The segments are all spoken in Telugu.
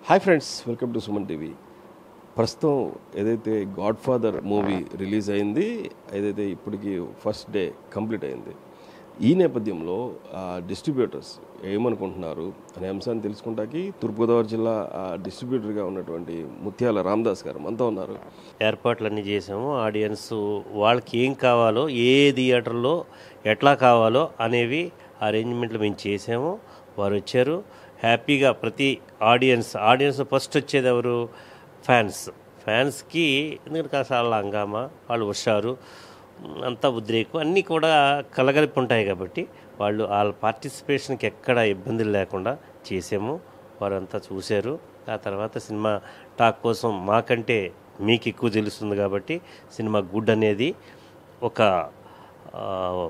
hi friends welcome to Suman TV ప్రస్తుతం ఏదైతే గాడ్ ఫాదర్ మూవీ రిలీజ్ అయింది ఏదైతే ఇప్పటికి ఫస్ట్ డే కంప్లీట్ అయింది ఈ నేపథ్యంలో డిస్ట్రిబ్యూటర్స్ ఏమనుకుంటున్నారు అనే అంశాన్ని తెలుసుకుంటాకి తూర్పుగోదావరి జిల్లా డిస్ట్రిబ్యూటర్గా ఉన్నటువంటి ముత్యాల రామదాస్ గారు మనతో ఉన్నారు ఏర్పాట్లన్నీ చేసాము ఆడియన్స్ వాళ్ళకి ఏం కావాలో ఏ థియేటర్లో ఎట్లా కావాలో అనేవి అరేంజ్మెంట్లు మేము చేసాము వారు వచ్చారు హ్యాపీగా ప్రతి ఆడియన్స్ ఆడియన్స్ ఫస్ట్ వచ్చేది ఎవరు ఫ్యాన్స్ ఫ్యాన్స్కి ఎందుకంటే కాస్త వాళ్ళ హంగామా వాళ్ళు హుషారు అంతా ఉద్రేకం అన్నీ కూడా కలగలిపి ఉంటాయి కాబట్టి వాళ్ళు వాళ్ళ పార్టిసిపేషన్కి ఎక్కడ ఇబ్బందులు లేకుండా చేసాము వారంతా చూశారు ఆ తర్వాత సినిమా టాక్ కోసం మాకంటే మీకు ఎక్కువ తెలుస్తుంది కాబట్టి సినిమా గుడ్ అనేది ఒక ఆ,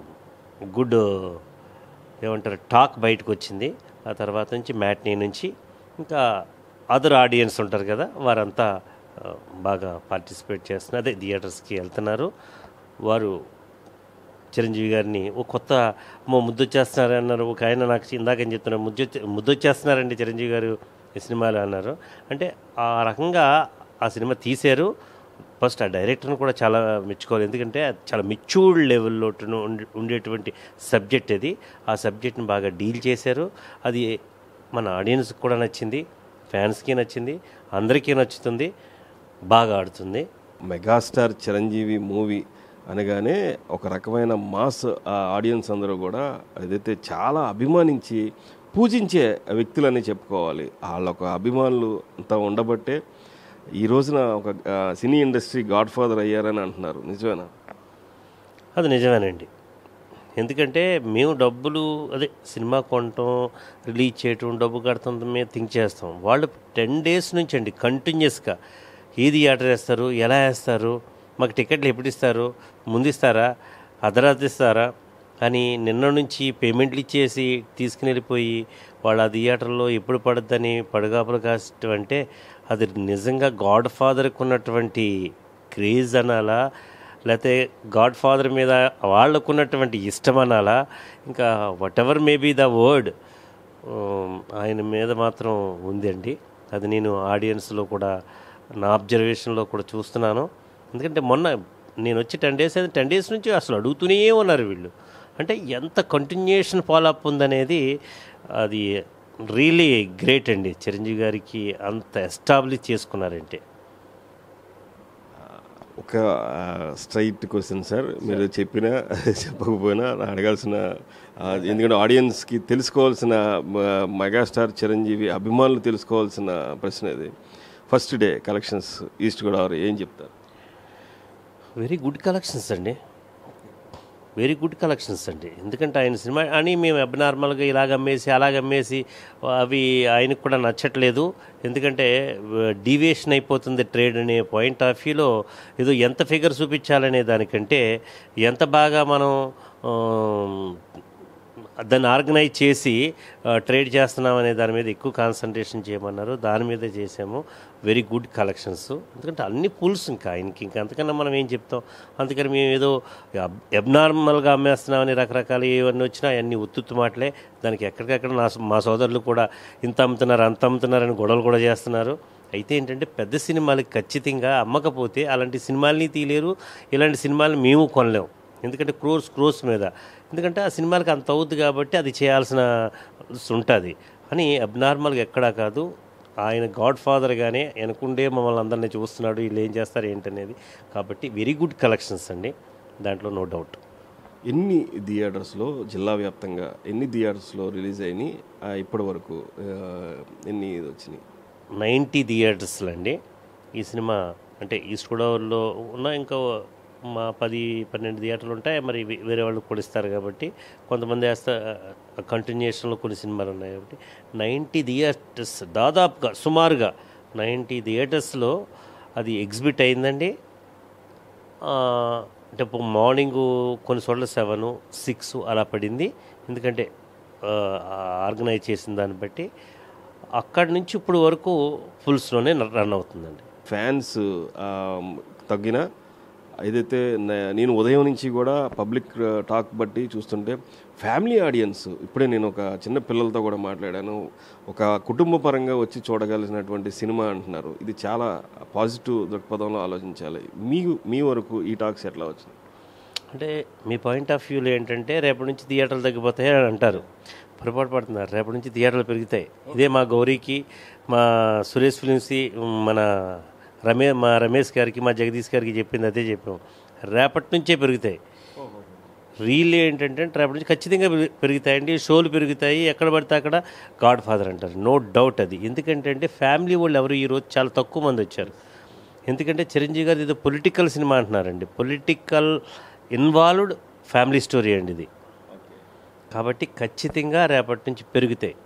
గుడ్ ఏమంటారు టాక్ బయటకు వచ్చింది ఆ తర్వాత నుంచి మ్యాట్నీ నుంచి ఇంకా అదర్ ఆడియన్స్ ఉంటారు కదా వారంతా ఆ, బాగా పార్టిసిపేట్ చేస్తున్నారు అదే థియేటర్స్కి వెళ్తున్నారు వారు చిరంజీవి గారిని ఓ కొత్త అమ్మో ముద్దొచ్చేస్తున్నారు అన్నారు ఒక ఆయన నాకు ఇందాక చెప్తున్నారు ముద్దు ముద్దొచ్చేస్తున్నారండి చిరంజీవి గారు ఈ సినిమాలో అన్నారు అంటే ఆ రకంగా ఆ సినిమా తీశారు ఫస్ట్ ఆ డైరెక్టర్ని కూడా చాలా మెచ్చుకోవాలి ఎందుకంటే అది చాలా మెచ్యూర్డ్ లెవెల్లో ఉండే- ఉండేటువంటి సబ్జెక్ట్ అది ఆ సబ్జెక్ట్ని బాగా డీల్ చేశారు అది మన ఆడియన్స్కి కూడా నచ్చింది ఫ్యాన్స్కి నచ్చింది అందరికీ నచ్చుతుంది బాగా ఆడుతుంది మెగాస్టార్ చిరంజీవి మూవీ అనగానే ఒక రకమైన మాస్ ఆ ఆడియన్స్ అందరూ కూడా ఏదైతే చాలా అభిమానించి పూజించే వ్యక్తులని చెప్పుకోవాలి వాళ్ళ ఒక అభిమానులు అంతా ఉండబట్టే ఈ రోజున ఒక ఆ, సినీ ఇండస్ట్రీ గాడ్ ఫాదర్ అయ్యారని అంటున్నారు నిజమేనా అది నిజమేనండి ఎందుకంటే మేము డబ్బులు అదే సినిమా కొనటం రిలీజ్ చేయటం డబ్బు కడతాం మేము థింక్ చేస్తాం వాళ్ళు టెన్ డేస్ నుంచి అండి కంటిన్యూస్గా ఏది ఆర్డర్ వేస్తారు ఎలా వేస్తారు మాకు టికెట్లు ఎప్పుడు ఇస్తారు ముందు ఇస్తారా అర్ధరాత్రి ఇస్తారా అని నిన్న నుంచి పేమెంట్లు ఇచ్చేసి తీసుకుని వెళ్ళిపోయి వాళ్ళ ఆ థియేటర్లో ఎప్పుడు పడుద్దని పడుగాపులు కాస్టం అంటే అది నిజంగా గాడ్ ఫాదర్కి ఉన్నటువంటి క్రేజ్ అనాలా లేకపోతే గాడ్ ఫాదర్ మీద వాళ్ళకున్నటువంటి ఇష్టం అనాలా ఇంకా whatever may be the word ఆయన మీద మాత్రం ఉందండి అది నేను ఆడియన్స్లో కూడా నా అబ్జర్వేషన్లో కూడా చూస్తున్నాను ఎందుకంటే మొన్న నేను వచ్చి టెన్ డేస్ అయింది టెన్ డేస్ నుంచి అసలు అడుగుతూనే ఉన్నారు వీళ్ళు అంటే ఎంత కంటిన్యూషన్ ఫాలో అప్ ఉందనేది అది రియలీ గ్రేట్ అండి చిరంజీవి గారికి అంత ఎస్టాబ్లిష్ చేసుకున్నారంటే ఒక స్ట్రైట్ క్వశ్చన్ సార్ మీరు చెప్పినా చెప్పకపోయినా నా అడగాల్సిన ఆ, ఎందుకంటే ఆడియన్స్కి తెలుసుకోవాల్సిన మ- మెగాస్టార్ చిరంజీవి అభిమానులు తెలుసుకోవాల్సిన ప్రశ్న ఇది first day collections East Godavari ఏం చెప్తారు వెరీ గుడ్ కలెక్షన్స్ అండి వెరీ గుడ్ కలెక్షన్స్ అండి ఎందుకంటే ఆయన సినిమా అని మేము అబ్నార్మల్గా ఇలాగ అమ్మేసి అలాగ అమ్మేసి అవి ఆయనకు కూడా నచ్చట్లేదు ఎందుకంటే డీవియేషన్ అయిపోతుంది ట్రేడ్ అనే పాయింట్ ఆఫ్ వ్యూలో ఏదో ఎంత ఫిగర్ చూపించాలనే దానికంటే ఎంత బాగా మనం ఆ, దాన్ని ఆర్గనైజ్ చేసి ఆ, ట్రేడ్ చేస్తున్నాం అనే దాని మీద ఎక్కువ కాన్సన్ట్రేషన్ చేయమన్నారు దాని మీద చేసాము వెరీ గుడ్ కలెక్షన్స్ ఎందుకంటే అన్ని పుల్స్ ఇంకా ఆయనకి ఇంకా అంతకన్నా మనం ఏం చెప్తాం అందుకని మేము ఏదో అబ్నార్మల్గా అమ్మేస్తున్నామని రకరకాల ఏవన్నీ వచ్చినా అవన్నీ ఉత్తుత్తు మాటలే దానికి ఎక్కడికక్కడ నా మా సోదరులు కూడా ఇంత అమ్ముతున్నారు అంత అమ్ముతున్నారని గొడవలు కూడా చేస్తున్నారు అయితే ఏంటంటే పెద్ద సినిమాలకి ఖచ్చితంగా అమ్మకపోతే అలాంటి సినిమాల్ని తీయలేరు ఇలాంటి సినిమాలు మేము కొనలేము ఎందుకంటే క్రోర్స్ క్రోర్స్ మీద ఎందుకంటే ఆ సినిమాలకు అంత అవుద్ది కాబట్టి అది చేయాల్సిన ఉంటుంది అని అబ్నార్మల్గా ఎక్కడా కాదు ఆయన గాడ్ ఫాదర్గానే వెనకుండే మమ్మల్ని అందరినీ చూస్తున్నాడు వీళ్ళు ఏం చేస్తారు ఏంటనేది కాబట్టి వెరీ గుడ్ కలెక్షన్స్ అండి దాంట్లో నో డౌట్ ఎన్ని థియేటర్స్లో జిల్లా వ్యాప్తంగా ఎన్ని థియేటర్స్లో రిలీజ్ అయినాయి ఆ, ఇప్పటి వరకు ఆ, ఎన్ని వచ్చినాయి నైంటీ థియేటర్స్లో అండి ఈ సినిమా అంటే ఈస్ట్ గోదావరిలో ఉన్న ఇంకా మా పది పన్నెండు థియేటర్లు ఉంటాయి మరి వే- వేరే వాళ్ళు కూడా ఇస్తారు కాబట్టి కొంతమంది వేస్తా కంటిన్యూషన్లో కొన్ని సినిమాలు ఉన్నాయి కాబట్టి నైంటీ థియేటర్స్ దాదాపుగా సుమారుగా నైంటీ థియేటర్స్లో అది ఎగ్జిబిట్ అయిందండి ఆ, అంటే ఇప్పుడు మార్నింగ్ కొన్ని చోట్ల సెవెన్ సిక్స్ అలా పడింది ఎందుకంటే ఆ, ఆర్గనైజ్ చేసిన దాన్ని బట్టి అక్కడి నుంచి ఇప్పుడు వరకు ఫుల్స్లోనే రన్ అవుతుందండి ఫ్యాన్స్ ఆ, తగ్గిన ఏదైతే నే- నేను ఉదయం నుంచి కూడా పబ్లిక్ టాక్ బట్టి చూస్తుంటే ఫ్యామిలీ ఆడియన్స్ ఇప్పుడే నేను ఒక చిన్న పిల్లలతో కూడా మాట్లాడాను ఒక కుటుంబ పరంగా వచ్చి చూడగలిసినటువంటి సినిమా అంటున్నారు ఇది చాలా పాజిటివ్ దృక్పథంలో ఆలోచించాలి మీ మీ వరకు ఈ టాక్స్ ఎట్లా వచ్చింది అంటే మీ పాయింట్ ఆఫ్ వ్యూలో ఏంటంటే రేపటి నుంచి థియేటర్లు తగ్గిపోతాయి అని అంటారు పొరపాటు పడుతున్నారు రేపటి నుంచి థియేటర్లు పెరుగుతాయి ఇదే మా గౌరీకి మా సురేష్ ఫిలిమ్స్కి మన రమే మా రమేష్ గారికి మా జగదీష్ గారికి చెప్పింది అదే చెప్పాం రేపటి నుంచే పెరుగుతాయి రీల్ ఏంటంటే రేపటి నుంచి ఖచ్చితంగా పెరుగు- పెరుగుతాయండి షోలు పెరుగుతాయి ఎక్కడ పడితే అక్కడ గాడ్ ఫాదర్ అంటారు నో డౌట్ అది ఎందుకంటే అంటే ఫ్యామిలీ వాళ్ళు ఎవరు ఈరోజు చాలా తక్కువ మంది వచ్చారు ఎందుకంటే చిరంజీవి గారు ఇది పొలిటికల్ సినిమా అంటున్నారండి పొలిటికల్ ఇన్వాల్వ్డ్ ఫ్యామిలీ స్టోరీ అండి ఇది కాబట్టి ఖచ్చితంగా రేపటి నుంచి పెరుగుతాయి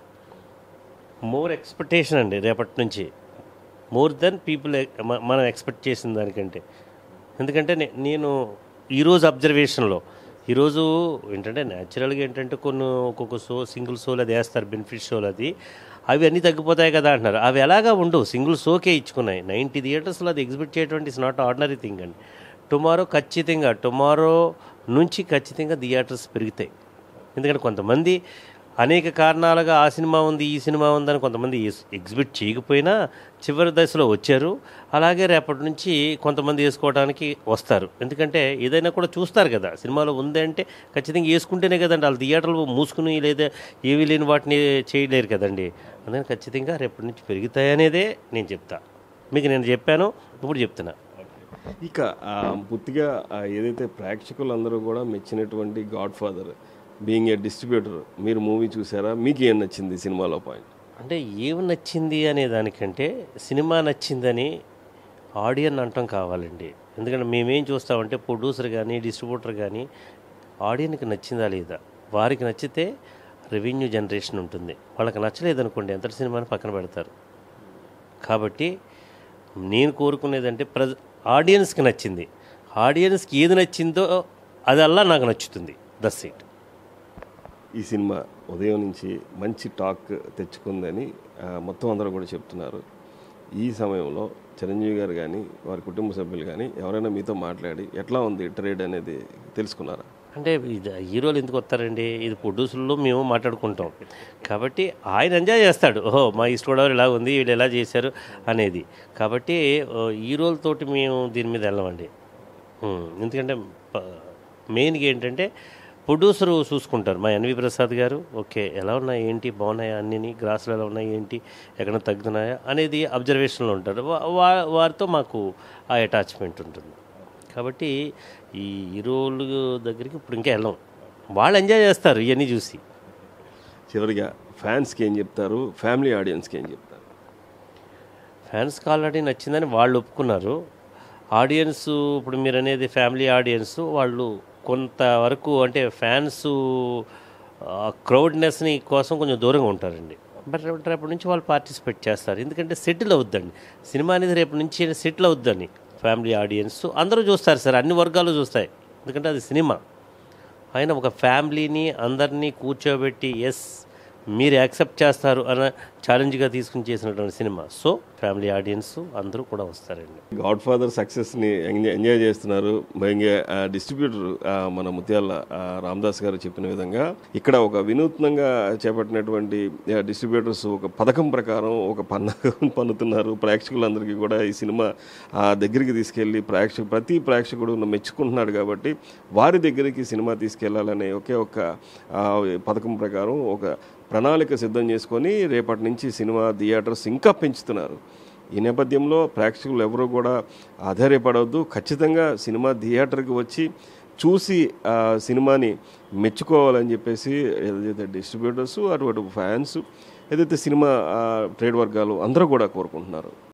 మోర్ ఎక్స్పెక్టేషన్ అండి రేపటి నుంచి మోర్ దెన్ పీపుల్ మనం ఎక్స్పెక్ట్ చేసిన దానికంటే ఎందుకంటే నే- నేను ఈరోజు అబ్జర్వేషన్లో ఈరోజు ఏంటంటే న్యాచురల్గా ఏంటంటే కొన్ని ఒక్కొక్క షో సింగిల్ షోలు అది వేస్తారు బెనిఫిట్ షోలు అది అవి అన్నీ తగ్గిపోతాయి కదా అంటున్నారు అవి ఎలాగా ఉండవు సింగిల్ షోకే ఇచ్చుకున్నాయి నైంటీ థియేటర్స్లో అది ఎగ్జిబిట్ చేయటువంటి ఇస్ నాట్ ఆర్డినరీ థింగ్ అండి టుమారో ఖచ్చితంగా టుమారో నుంచి ఖచ్చితంగా థియేటర్స్ పెరుగుతాయి ఎందుకంటే కొంతమంది అనేక కారణాలుగా ఆ సినిమా ఉంది ఈ సినిమా ఉందని కొంతమంది ఎస్- ఎగ్జిబిట్ చేయకపోయినా చివరి దశలో వచ్చారు అలాగే రేపటి నుంచి కొంతమంది వేసుకోవడానికి వస్తారు ఎందుకంటే ఏదైనా కూడా చూస్తారు కదా సినిమాలో ఉంది అంటే ఖచ్చితంగా వేసుకుంటేనే కదండి వాళ్ళు థియేటర్లు మూసుకుని లేదా ఏవి లేని వాటిని చేయలేరు కదండి అందుకని ఖచ్చితంగా రేపటి నుంచి పెరుగుతాయి అనేదే నేను చెప్తా మీకు నేను చెప్పాను ఇప్పుడు చెప్తున్నా ఇక ఆ, పూర్తిగా ఆ, ఏదైతే ప్రేక్షకులందరూ కూడా మెచ్చినటువంటి god father being a distributor మీరు మూవీ చూసారా మీకు ఏం నచ్చింది ఈ సినిమాలో పాయింట్ అంటే ఏం నచ్చింది అనే దానికంటే సినిమా నచ్చిందని ఆడియన్ అంటాం కావాలండి ఎందుకంటే మేమేం చూస్తామంటే ప్రొడ్యూసర్ కానీ డిస్ట్రిబ్యూటర్ కానీ ఆడియన్కి నచ్చిందా లేదా వారికి నచ్చితే రెవెన్యూ జనరేషన్ ఉంటుంది వాళ్ళకి నచ్చలేదు అనుకోండి ఎంత సినిమాని పక్కన పెడతారు కాబట్టి నేను కోరుకునేదంటే ప్రజ ఆడియన్స్కి నచ్చింది ఆడియన్స్కి ఏది నచ్చిందో అదల్లా నాకు నచ్చుతుంది దస్ ఇట్ ఈ సినిమా ఉదయం నుంచి మంచి టాక్ తెచ్చుకుందని ఆ, మొత్తం అందరూ కూడా చెప్తున్నారు ఈ సమయంలో చిరంజీవి గారు కానీ వారి కుటుంబ సభ్యులు కానీ ఎవరైనా మీతో మాట్లాడి ఎట్లా ఉంది ట్రేడ్ అనేది తెలుసుకున్నారా అంటే ఇది హీరోలు ఎందుకు వస్తారండి ఇది ప్రొడ్యూసర్లో మేము మాట్లాడుకుంటాం కాబట్టి ఆయన ఎంజాయ్ చేస్తాడు ఓహో మా ఈస్ట్ గోదావరి ఇలా ఉంది వీళ్ళు ఎలా చేశారు అనేది కాబట్టి ఓ, హీరోలతోటి మేము దీని మీద వెళ్ళమండి ఉమ్, ఎందుకంటే ప- మెయిన్గా ఏంటంటే ప్రొడ్యూసర్ చూసుకుంటారు మా ఎన్వి ప్రసాద్ గారు ఓకే ఎలా ఉన్నాయి ఏంటి బాగున్నాయా అన్నీ గ్రాసులు ఎలా ఉన్నాయి ఏంటి ఎక్కడ తగ్గుతున్నాయా అనేది అబ్జర్వేషన్లో ఉంటారు వా- వా- వారితో మాకు ఆ అటాచ్మెంట్ ఉంటుంది కాబట్టి ఈ హీరోలు దగ్గరికి ఇప్పుడు ఇంకా వెళ్ళం వాళ్ళు ఎంజాయ్ చేస్తారు ఇవన్నీ చూసి చివరిగా ఫ్యాన్స్కి ఏం చెప్తారు ఫ్యామిలీ ఆడియన్స్కి ఏం చెప్తారు ఫ్యాన్స్కి ఆల్రెడీ నచ్చిందని వాళ్ళు ఒప్పుకున్నారు ఆడియన్స్ ఇప్పుడు మీరు అనేది ఫ్యామిలీ ఆడియన్స్ వాళ్ళు కొంతవరకు అంటే ఫ్యాన్స్ క్రౌడ్నెస్ని కోసం కొంచెం దూరంగా ఉంటారండి బట్ రేపు- రేపటి నుంచి వాళ్ళు పార్టిసిపేట్ చేస్తారు ఎందుకంటే సెటిల్ అవుద్దండి సినిమా అనేది రేపు నుంచి సెటిల్ అవుద్దని ఫ్యామిలీ ఆడియన్స్ అందరూ చూస్తారు సార్ అన్ని వర్గాలు చూస్తాయి ఎందుకంటే అది సినిమా ఆయన ఒక ఫ్యామిలీని అందరినీ కూర్చోబెట్టి ఎస్ మీరు యాక్సెప్ట్ చేస్తారు అన్న ఛాలెంజ్గా తీసుకుని చేసినటువంటి సినిమా సో ఫ్యామిలీ ఆడియన్స్ అందరూ కూడా వస్తారండి గాడ్ ఫాదర్ సక్సెస్ని ఎంజాయ్ ఎంజాయ్ చేస్తున్నారు ఇంకా డిస్ట్రిబ్యూటర్ మన ముత్యాల ఆ, రామదాస్ గారు చెప్పిన విధంగా ఇక్కడ ఒక వినూత్నంగా చేపట్టినటువంటి డిస్ట్రిబ్యూటర్స్ ఒక పథకం ప్రకారం ఒక పన్నకం పన్నుతున్నారు ప్రేక్షకులందరికీ కూడా ఈ సినిమా ఆ, దగ్గరికి తీసుకెళ్ళి ప్రేక్షకు ప్రతి ప్రేక్షకుడు మెచ్చుకుంటున్నాడు కాబట్టి వారి దగ్గరికి సినిమా తీసుకెళ్లాలనే ఒకే ఒక ఆ, పథకం ప్రకారం ఒక ప్రణాళిక సిద్ధం చేసుకొని రేపటి నుంచి సినిమా థియేటర్స్ ఇంకా పెంచుతున్నారు ఈ నేపథ్యంలో ప్రేక్షకులు ఎవరు కూడా ఆధారపడవద్దు ఖచ్చితంగా సినిమా థియేటర్కి వచ్చి చూసి ఆ సినిమాని మెచ్చుకోవాలని చెప్పేసి ఏదైతే డిస్ట్రిబ్యూటర్స్ అటువంటి ఫ్యాన్స్ ఏదైతే సినిమా ఆ, ట్రేడ్ వర్గాలు అందరూ కూడా కోరుకుంటున్నారు